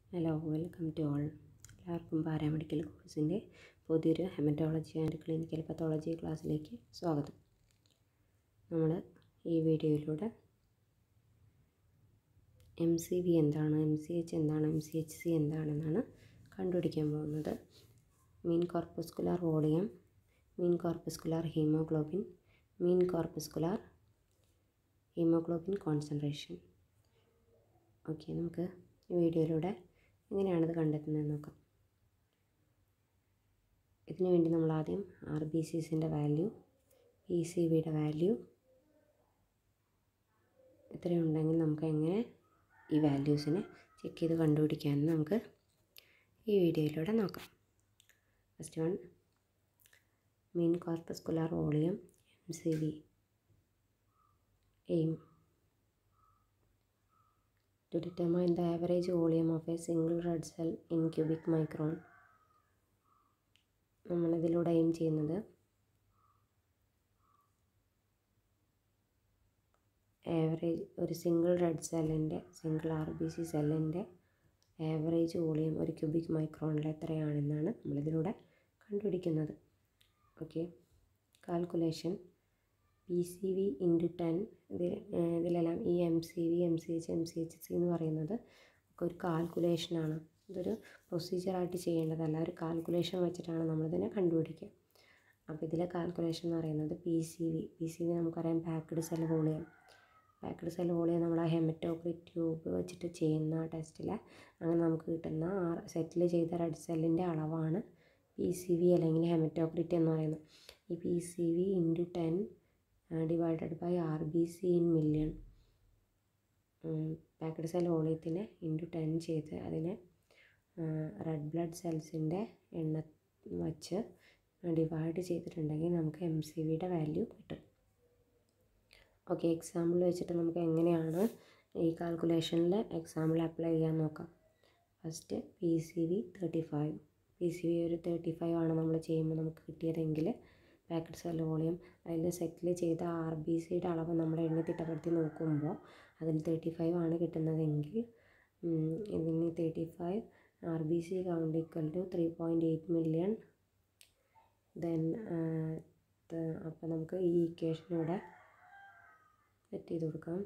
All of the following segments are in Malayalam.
ഹലോ വെൽക്കം ടു ഓൾ എല്ലാവർക്കും പാരാമെഡിക്കൽ കോഴ്സിൻ്റെ പുതിയൊരു ഹെമറ്റോളജി ആൻഡ് ക്ലിനിക്കൽ പത്തോളജി ക്ലാസ്സിലേക്ക് സ്വാഗതം നമ്മൾ ഈ വീഡിയോയിലൂടെ എം സി വി എന്താണ് എം സി എച്ച് എന്താണ് എം സി എച്ച് സി എന്താണെന്നാണ് കണ്ടുപിടിക്കാൻ പോകുന്നത് mean corpuscular volume mean corpuscular haemoglobin mean corpuscular haemoglobin concentration okay നമുക്ക് ഈ വീഡിയോയിലൂടെ എങ്ങനെയാണിത് കണ്ടെത്തുന്നതെന്ന് നോക്കാം ഇതിനു വേണ്ടി നമ്മൾ ആദ്യം ആർ ബി സിസിൻ്റെ വാല്യൂ പി സി ബിയുടെ വാല്യൂ ഇത്രയുണ്ടെങ്കിൽ നമുക്ക് എങ്ങനെ ഈ വാല്യൂസിനെ ചെക്ക് ചെയ്ത് കണ്ടുപിടിക്കാമെന്ന് നമുക്ക് ഈ വീഡിയോയിലൂടെ നോക്കാം first one mean corpuscular volume M C V aim to determine the average volume of a single red cell in cubic micron നമ്മളിതിലൂടെ എയിം ചെയ്യുന്നത് ആവറേജ് ഒരു സിംഗിൾ റെഡ് സെല്ലിൻ്റെ സിംഗിൾ ആർ ബി സി സെല്ലിൻ്റെ ആവറേജ് വോളിയം ഒരു ക്യൂബിക് മൈക്രോണിൽ എത്രയാണെന്നാണ് നമ്മളിതിലൂടെ കണ്ടുപിടിക്കുന്നത് okay calculation P C V into ten ഇതിൽ ഇതിലെല്ലാം ഈ M C V M C H M C H C എന്ന് പറയുന്നത് ഒക്കെ ഒരു കാൽക്കുലേഷനാണ് ഇതൊരു പ്രൊസീജിയറായിട്ട് ചെയ്യേണ്ടതല്ല ഒരു കാൽക്കുലേഷൻ വെച്ചിട്ടാണ് നമ്മളിതിനെ കണ്ടുപിടിക്കുക അപ്പോൾ ഇതിലെ കാൽക്കുലേഷൻ എന്ന് പറയുന്നത് P C V P C V നമുക്കറിയാം packed cell volume packed cell volume നമ്മൾ ആ ഹെമറ്റോക്രിറ്റ് ട്യൂബ് വെച്ചിട്ട് ചെയ്യുന്ന ടെസ്റ്റിൽ അങ്ങനെ നമുക്ക് കിട്ടുന്ന ആ സെറ്റിൽ ചെയ്ത റെഡ് സെല്ലിൻ്റെ അളവാണ് പി സി വി അല്ലെങ്കിൽ ഹെമറ്റോക്രിറ്റ് എന്ന് പറയുന്നത് ഈ P C V into ten divided by R B C in million packed cell വോളിയത്തിനെ ഇൻറ്റു ടെൻ ചെയ്ത് അതിനെ റെഡ് ബ്ലഡ് സെൽസിൻ്റെ എണ്ണ വച്ച് ഡിവൈഡ് ചെയ്തിട്ടുണ്ടെങ്കിൽ നമുക്ക് എം സി വിയുടെ വാല്യൂ കിട്ടും ഓക്കെ എക്സാമ്പിൾ വെച്ചിട്ട് നമുക്ക് എങ്ങനെയാണ് ഈ കാൽക്കുലേഷനിൽ എക്സാമ്പിൾ അപ്ലൈ ചെയ്യാൻ നോക്കാം first P C V thirty five P C V ഒരു തേർട്ടി ഫൈവ് ആണ് നമ്മൾ ചെയ്യുമ്പോൾ നമുക്ക് കിട്ടിയതെങ്കിൽ പാക്കറ്റ് സെൽ വോളിയം അതിൽ സെറ്റിൽ ചെയ്ത ആർ ബി സിയുടെ അളവ് നമ്മൾ എണ്ണി തിട്ടപ്പെടുത്തി നോക്കുമ്പോൾ അതിൽ തേർട്ടി ഫൈവ് ആണ് കിട്ടുന്നതെങ്കിൽ ഇതിന് thirty five R B C count equal to three point eight million then അപ്പോൾ നമുക്ക് ഈ ഇക്വേഷനിവിടെ സെറ്റ് ചെയ്ത് കൊടുക്കാം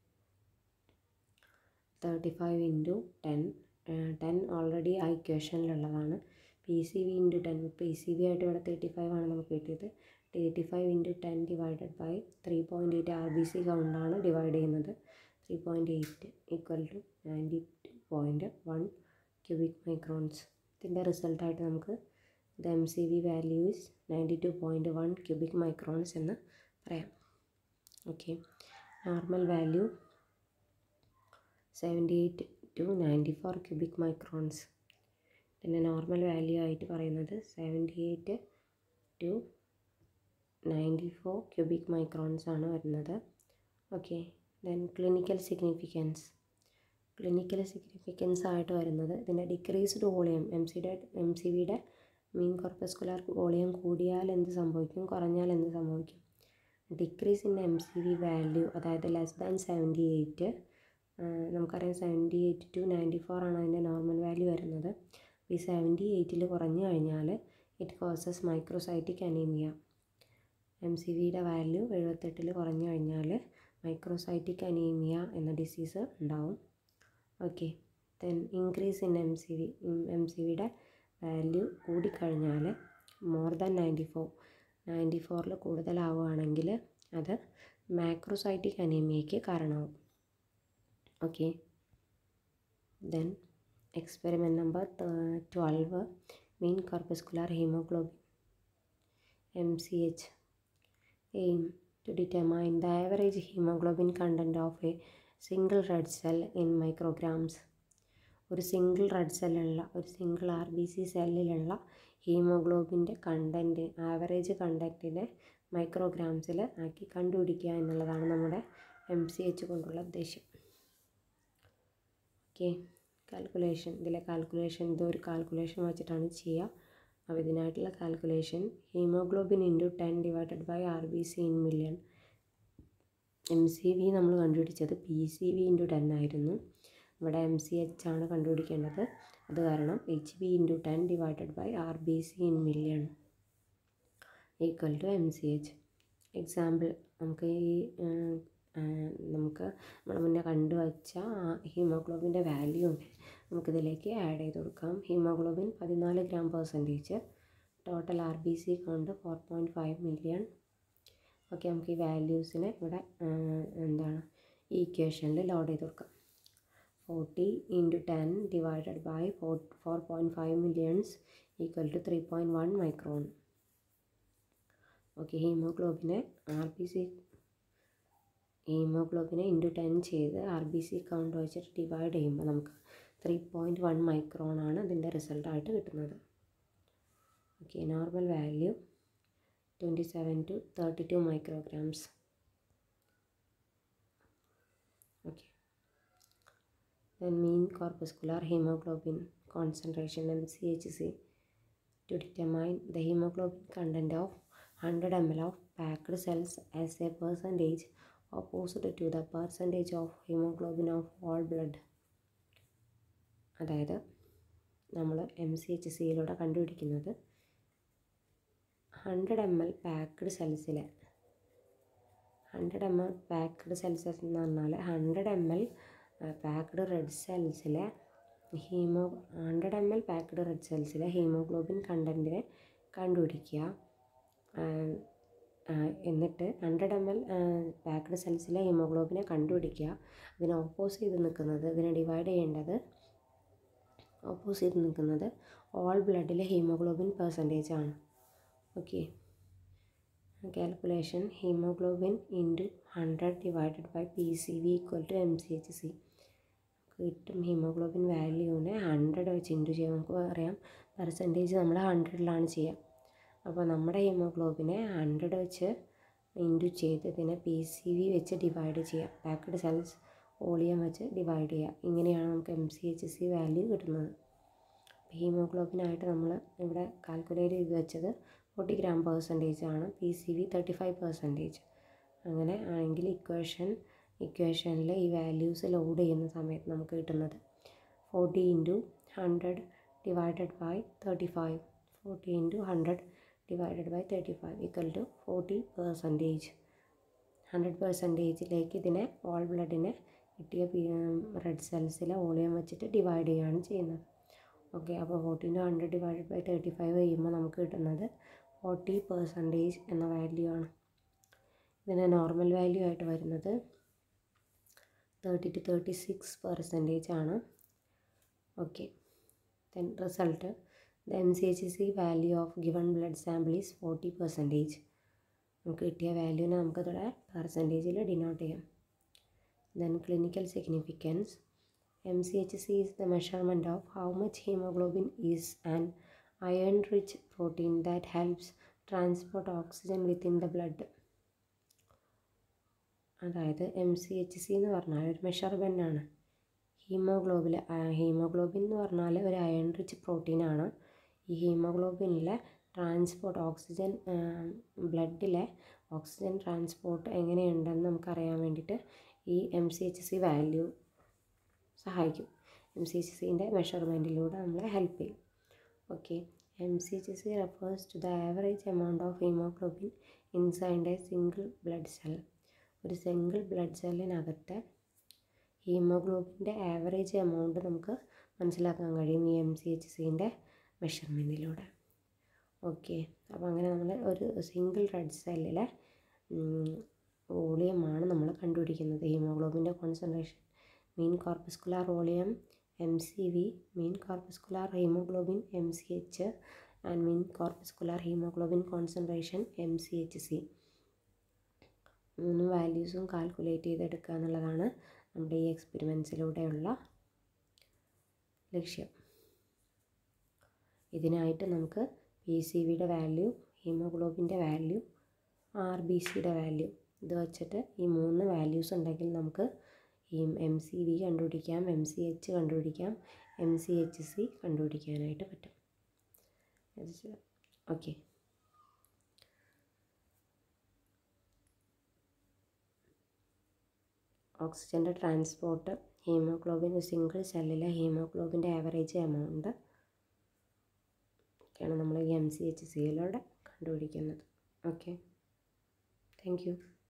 thirty five into ten ten already ആ ഇക്വേഷനിലുള്ളതാണ് P C V into ten P C V ആയിട്ട് ഇവിടെ തേർട്ടി ഫൈവ് ആണ് നമുക്ക് കിട്ടിയത് thirty five into ten divided by three point eight R B C കൗണ്ടാണ് ഡിവൈഡ് ചെയ്യുന്നത് three point eight equal to ninety two point one cubic microns ഇതിൻ്റെ റിസൾട്ടായിട്ട് നമുക്ക് the M C V value is ninety two point one cubic microns എന്ന് പറയാം okay normal value seventy eight to ninety four cubic microns പിന്നെ നോർമൽ വാല്യൂ ആയിട്ട് പറയുന്നത് seventy eight to ninety four cubic microns ആണ് വരുന്നത് okay then clinical significance clinical significance ആയിട്ട് വരുന്നത് ഇതിൻ്റെ ഡിക്രീസ്ഡ് വോളിയം എം സിയുടെ എം സി വിയുടെ മീൻ കോർപ്പസ്കുലാർ വോളിയം കൂടിയാൽ എന്ത് സംഭവിക്കും കുറഞ്ഞാൽ എന്ത് സംഭവിക്കും decrease in M C V value അതായത് ലെസ് ദാൻ സെവൻറ്റി എയ്റ്റ് നമുക്കറിയാം seventy eight to ninety four ആണ് അതിൻ്റെ നോർമൽ വാല്യൂ വരുന്നത് ഈ സെവൻറ്റി എയ്റ്റിൽ കുറഞ്ഞു കഴിഞ്ഞാൽ it causes microcytic anaemia M C വിയുടെ വാല്യൂ എഴുപത്തെട്ടിൽ കുറഞ്ഞു കഴിഞ്ഞാൽ മൈക്രോസൈറ്റിക് അനീമിയ എന്ന ഡിസീസ് ഉണ്ടാവും okay then increase in M C V M C വിയുടെ വാല്യൂ കൂടിക്കഴിഞ്ഞാൽ more than ninety four ninety ഫോറിൽ കൂടുതലാവുകയാണെങ്കിൽ അത് മാക്രോസൈറ്റിക് അനീമിയയ്ക്ക് കാരണമാവും okay then experiment number 12 mean corpuscular hemoglobin MCH aim to determine the average hemoglobin content of a single red cell in micrograms ഒരു സിംഗിൾ റെഡ് സെല്ലുള്ള ഒരു സിംഗിൾ ആർ ബി സി സെല്ലിലുള്ള ഹീമോഗ്ലോബിൻ്റെ കണ്ടൻറ്റ് ആവറേജ് കണ്ടൻറ്റിനെ മൈക്രോഗ്രാംസിൽ ആക്കി കണ്ടുപിടിക്കുക എന്നുള്ളതാണ് നമ്മുടെ എം സി എച്ച് കൊണ്ടുള്ള ഉദ്ദേശം ഓക്കെ കാൽക്കുലേഷൻ ഇതിലെ കാൽക്കുലേഷൻ ഇതൊരു കാൽക്കുലേഷൻ വെച്ചിട്ടാണ് ചെയ്യുക അപ്പോൾ ഇതിനായിട്ടുള്ള calculation haemoglobin into ten divided by R B C in million M C V നമ്മൾ കണ്ടുപിടിച്ചത് P C V into ten ആയിരുന്നു ഇവിടെ എം സി എച്ച് ആണ് കണ്ടുപിടിക്കേണ്ടത് അത് കാരണം H B into ten divided by R B C in million equal to M C H example നമുക്ക് ഈ നമുക്ക് നമ്മൾ മുന്നേ കണ്ടുവച്ച ഹീമോഗ്ലോബിൻ്റെ വാല്യൂ ഉണ്ട് നമുക്കിതിലേക്ക് ആഡ് ചെയ്ത് കൊടുക്കാം ഹീമോഗ്ലോബിൻ പതിനാല് gram percentage total R B C count four point five million okay നമുക്ക് ഈ വാല്യൂസിനെ ഇവിടെ എന്താണ് ഈ ഇക്വേഷനിൽ ലോഡ് ചെയ്ത് കൊടുക്കാം forty into ten divided by four four point five millions equal to three point one micron okay ഹീമോഗ്ലോബിനെ ആർ ബി സി ഹീമോഗ്ലോബിനെ ഇൻറ്റു ടെൻ ചെയ്ത് ആർ ബി സി കൗണ്ട് വെച്ചിട്ട് ഡിവൈഡ് ചെയ്യുമ്പോൾ നമുക്ക് ത്രീ പോയിൻറ്റ് വൺ മൈക്രോൺ ആണ് ഇതിൻ്റെ റിസൾട്ടായിട്ട് കിട്ടുന്നത് okay normal value twenty seven to thirty two micrograms okay then mean corpuscular hemoglobin concentration MCHC to determine the hemoglobin content of 100 ml of packed cells as a percentage opposite to the percentage of hemoglobin of all blood അതായത് നമ്മൾ എം സി എച്ച് സിയിലൂടെ കണ്ടുപിടിക്കുന്നത് ഹൺഡ്രഡ് എം എൽ പാക്ക്ഡ് സെൽസിലെ hundred M L packed cells എന്ന് പറഞ്ഞാൽ hundred M L packed red സെൽസിലെ haemo hundred M L packed red സെൽസിലെ ഹീമോഗ്ലോബിൻ കണ്ടൻറ്റിനെ കണ്ടുപിടിക്കുക എന്നിട്ട് ഹൺഡ്രഡ് എം എൽ പാക്ക്ഡ് സെൽസിലെ ഹീമോഗ്ലോബിനെ കണ്ടുപിടിക്കുക അതിനെ ഓപ്പോസ് ചെയ്ത് നിൽക്കുന്നത് ഇതിനെ ഡിവൈഡ് ചെയ്യേണ്ടത് ഓപ്പോസ് ചെയ്ത് നിൽക്കുന്നത് ഓൾ ബ്ലഡിലെ ഹീമോഗ്ലോബിൻ പെർസെൻറ്റേജ് ആണ് okay calculation haemoglobin into hundred divided by P C V equal to M C H C കിട്ടും ഹീമോഗ്ലോബിൻ വാല്യൂവിനെ ഹൺഡ്രഡ് വെച്ച് ഇൻറ്റു ചെയ്യാം നമുക്ക് അറിയാം പെർസെൻറ്റേജ് നമ്മൾ ഹൺഡ്രഡിലാണ് ചെയ്യുക അപ്പോൾ നമ്മുടെ ഹീമോഗ്ലോബിനെ ഹൺഡ്രഡ് വെച്ച് ഇൻറ്റു ചെയ്ത് ഇതിനെ പി സി വി വെച്ച് ഡിവൈഡ് ചെയ്യാം പാക്ക്ഡ് സെൽസ് വോളിയം വെച്ച് ഡിവൈഡ് ചെയ്യുക ഇങ്ങനെയാണ് നമുക്ക് M C H C value കിട്ടുന്നത് ഹീമോഗ്ലോബിനായിട്ട് നമ്മൾ ഇവിടെ കാൽക്കുലേറ്റ് ചെയ്ത് വെച്ചത് ഫോർട്ടി ഗ്രാം പെർസെൻറ്റേജ് ആണ് P C V thirty five percentage അങ്ങനെ ആണെങ്കിൽ ഇക്വേഷൻ ഇക്വേഷനിൽ ഈ വാല്യൂസ് ലോഡ് ചെയ്യുന്ന സമയത്ത് നമുക്ക് കിട്ടുന്നത് forty into hundred divided by thirty five forty into hundred divided by thirty five equal to forty percentage hundred പെർസെൻറ്റേജിലേക്ക് ഇതിനെ ഓൾ ബ്ലഡിനെ കിട്ടിയ റെഡ് സെൽസിലെ വോളിയം വെച്ചിട്ട് ഡിവൈഡ് ചെയ്യുകയാണ് ചെയ്യുന്നത് ഓക്കെ അപ്പോൾ forty into hundred divided by thirty five ചെയ്യുമ്പോൾ നമുക്ക് കിട്ടുന്നത് ഫോർട്ടി പെർസെൻറ്റേജ് എന്ന വാല്യൂ ആണ് ഇതിന് നോർമൽ വാല്യൂ ആയിട്ട് വരുന്നത് thirty two thirty six percentage ആണ് okay then result the M C H C value of given blood sample is forty percentage നമുക്ക് കിട്ടിയ വാല്യൂവിനെ നമുക്കതിവിടെ പെർസെൻറ്റേജിൽ ഡിനോട്ട് ചെയ്യാം then clinical significance MCHC is the measurement of how much hemoglobin is an iron rich protein that helps transport oxygen within the blood. അതായത് എം സി എച്ച് സി എന്ന് പറഞ്ഞാൽ ഒരു മെഷർമെൻ്റ് ആണ് ഹീമോഗ്ലോബിൽ ഹീമോഗ്ലോബിൻ എന്ന് പറഞ്ഞാൽ ഒരു അയൺ റിച്ച് പ്രോട്ടീനാണ് ഈ ഹീമോഗ്ലോബിനിലെ ട്രാൻസ്പോർട്ട് ഓക്സിജൻ ബ്ലഡിലെ ഓക്സിജൻ ട്രാൻസ്പോർട്ട് എങ്ങനെയുണ്ടെന്ന് നമുക്കറിയാൻ വേണ്ടിയിട്ട് ഈ M C H C value സഹായിക്കും എം സി എച്ച് സിൻ്റെ മെഷർമെൻറ്റിലൂടെ നമ്മളെ ഹെൽപ്പ് ചെയ്യും okay M C H C refers to the average amount of haemoglobin inside a single blood cell ഒരു സിംഗിൾ ബ്ലഡ് സെല്ലിനകത്തെ ഹീമോഗ്ലോബിൻ്റെ ആവറേജ് എമൗണ്ട് നമുക്ക് മനസ്സിലാക്കാൻ കഴിയും ഈ എം സി എച്ച് സിൻ്റെ മെഷർമെൻറ്റിലൂടെ ഓക്കെ അപ്പോൾ അങ്ങനെ നമ്മൾ ഒരു സിംഗിൾ റെഡ് സെല്ലിലെ വോളിയമാണ് നമ്മൾ കണ്ടുപിടിക്കുന്നത് ഹീമോഗ്ലോബിൻ്റെ concentration mean corpuscular volume MCV, mean corpuscular hemoglobin MCH and mean corpuscular hemoglobin concentration MCHC. മൂന്ന് വാല്യൂസും കാൽക്കുലേറ്റ് ചെയ്തെടുക്കുക എന്നുള്ളതാണ് നമ്മുടെ ഈ എക്സ്പെരിമെൻസിലൂടെയുള്ള ലക്ഷ്യം ഇതിനായിട്ട് നമുക്ക് പി സി വിയുടെ വാല്യൂ ഹീമോഗ്ലോബിൻ്റെ വാല്യൂ ആർ ബി സിയുടെ വാല്യൂ ഇത് വച്ചിട്ട് ഈ മൂന്ന് വാല്യൂസ് ഉണ്ടെങ്കിൽ നമുക്ക് ഈ എം സി വി കണ്ടുപിടിക്കാം എം സി എച്ച് കണ്ടുപിടിക്കാം എം സി എച്ച് സി കണ്ടുപിടിക്കാനായിട്ട് പറ്റും ഓക്കെ ഓക്സിജൻ്റെ ട്രാൻസ്പോർട്ട് ഹീമോഗ്ലോബിൻ സിംഗിൾ സെല്ലിലെ ഹീമോഗ്ലോബിൻ്റെ ആവറേജ് എമൗണ്ട് ഒക്കെയാണ് നമ്മൾ ഈ എം സി എച്ച് സിയിലൂടെ കണ്ടുപിടിക്കുന്നത് ഓക്കെ താങ്ക് യു